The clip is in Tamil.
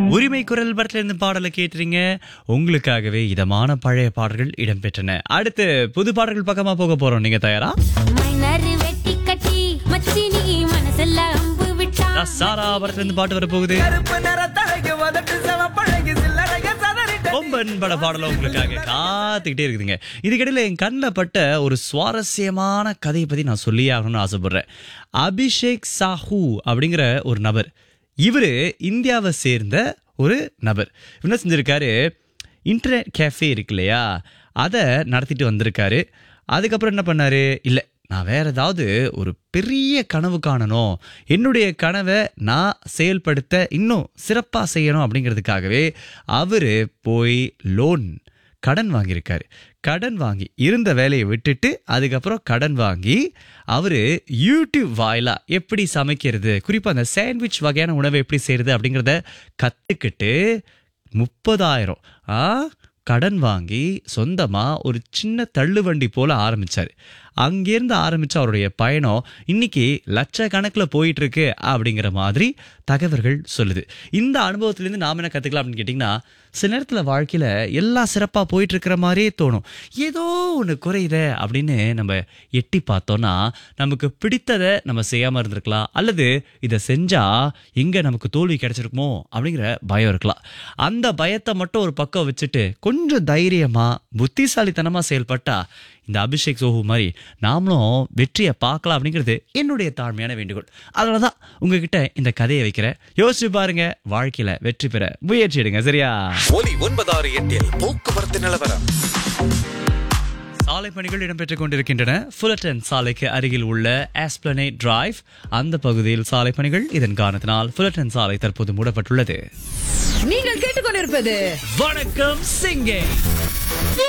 உரிமை குரல் படத்துல இருந்து பாடலை கேட்டுறீங்க உங்களுக்காகவே இதமான பழைய பாடல்கள் இடம்பெற்றன அடுத்து புது பாடல்கள் பக்கமா போக போறோம் நீங்க தயாரா மைனர் வெட்டி கட்டி மச்சினி மனசுல அம்பு விட்டா சாரா படத்துல இருந்து பாட்டு வர போகுது கருப்பு நிறத்தழகு உதட்டு சிவப்பழகு சில்லறைய சதறிட்ட கொம்பன் பட பாடலும் உங்களுக்காக காத்துக்கிட்டே இருக்குதுங்க இதுக்கிடையில என் கண்ணில் பட்ட ஒரு சுவாரஸ்யமான கதையை பத்தி நான் சொல்லியே ஆகணும்னு ஆசைப்படுறேன் அபிஷேக் சாஹூ அப்படிங்கிற ஒரு நபர் இவரு இந்தியாவை சேர்ந்த ஒரு நபர் இவர் என்ன செஞ்சிருக்காரு இன்டர்நெட் கேஃபே இருக்கு இல்லையா அதை நடத்திட்டு வந்திருக்காரு அதுக்கப்புறம் என்ன பண்ணாரு இல்லை நான் வேற ஏதாவது ஒரு பெரிய கனவு காணணும் என்னுடைய கனவை நான் செயல்படுத்த இன்னும் சிறப்பாக செய்யணும் அப்படிங்கிறதுக்காகவே அவர் போய் லோன் கடன் வாங்கியிருக்காரு கடன் வாங்கி இருந்த வேலையை விட்டுட்டு அதுக்கப்புறம் கடன் வாங்கி அவர் யூடியூப் வாயிலா எப்படி சமைக்கிறது குறிப்பாக அந்த சாண்ட்விச் வகையான உணவை எப்படி செய்யறது அப்படிங்கிறத கற்றுக்கிட்டு முப்பதாயிரம் ஆ கடன் வாங்கி சொந்தமாக ஒரு சின்ன தள்ளுவண்டி போல ஆரம்பிச்சார் அங்கேருந்து ஆரம்பிச்ச அவருடைய பயணம் இன்னைக்கு லட்சக்கணக்கில் போயிட்டு இருக்கு அப்படிங்கிற மாதிரி தகவல்கள் சொல்லுது இந்த அனுபவத்திலேருந்து நாம் என்ன கற்றுக்கலாம் அப்படின்னு கேட்டிங்கன்னா சில நேரத்தில் வாழ்க்கையில் எல்லாம் சிறப்பாக போயிட்டு இருக்கிற மாதிரியே தோணும் ஏதோ ஒன்று குறையுதே அப்படின்னு நம்ம எட்டி பார்த்தோன்னா நமக்கு பிடித்ததை நம்ம செய்யாமல் இருந்திருக்கலாம் அல்லது இதை செஞ்சால் எங்கே நமக்கு தோல்வி கிடைச்சிருக்குமோ அப்படிங்கிற பயம் இருக்கலாம் அந்த பயத்தை மட்டும் ஒரு பக்கம் வச்சுட்டு கொஞ்சம் தைரியமாக புத்திசாலித்தனமாக செயல்பட்டா இந்த அபிஷேக் சோஹு மாதிரி நாமளும் வெற்றியை பார்க்கலாம் அப்படிங்கிறது என்னுடைய தாழ்மையான வேண்டுகோள் அதனால தான் உங்ககிட்ட இந்த கதையை வைக்கிறேன் யோசிச்சு பாருங்க வாழ்க்கையில வெற்றி பெற முயற்சி எடுங்க சரியா ஒலி ஒன்பதாறு எட்டில் போக்குவரத்து நிலவரம் சாலை பணிகள் இடம்பெற்றுக் கொண்டிருக்கின்றன ஃபுல்லட்டன் சாலைக்கு அருகில் உள்ள ஆஸ்பிளனே டிரைவ் அந்த பகுதியில் சாலை பணிகள் இதன் காரணத்தினால் ஃபுல்லட்டன் சாலை தற்போது மூடப்பட்டுள்ளது நீங்கள் கேட்டுக்கொண்டிருப்பது வணக்கம் சிங்கே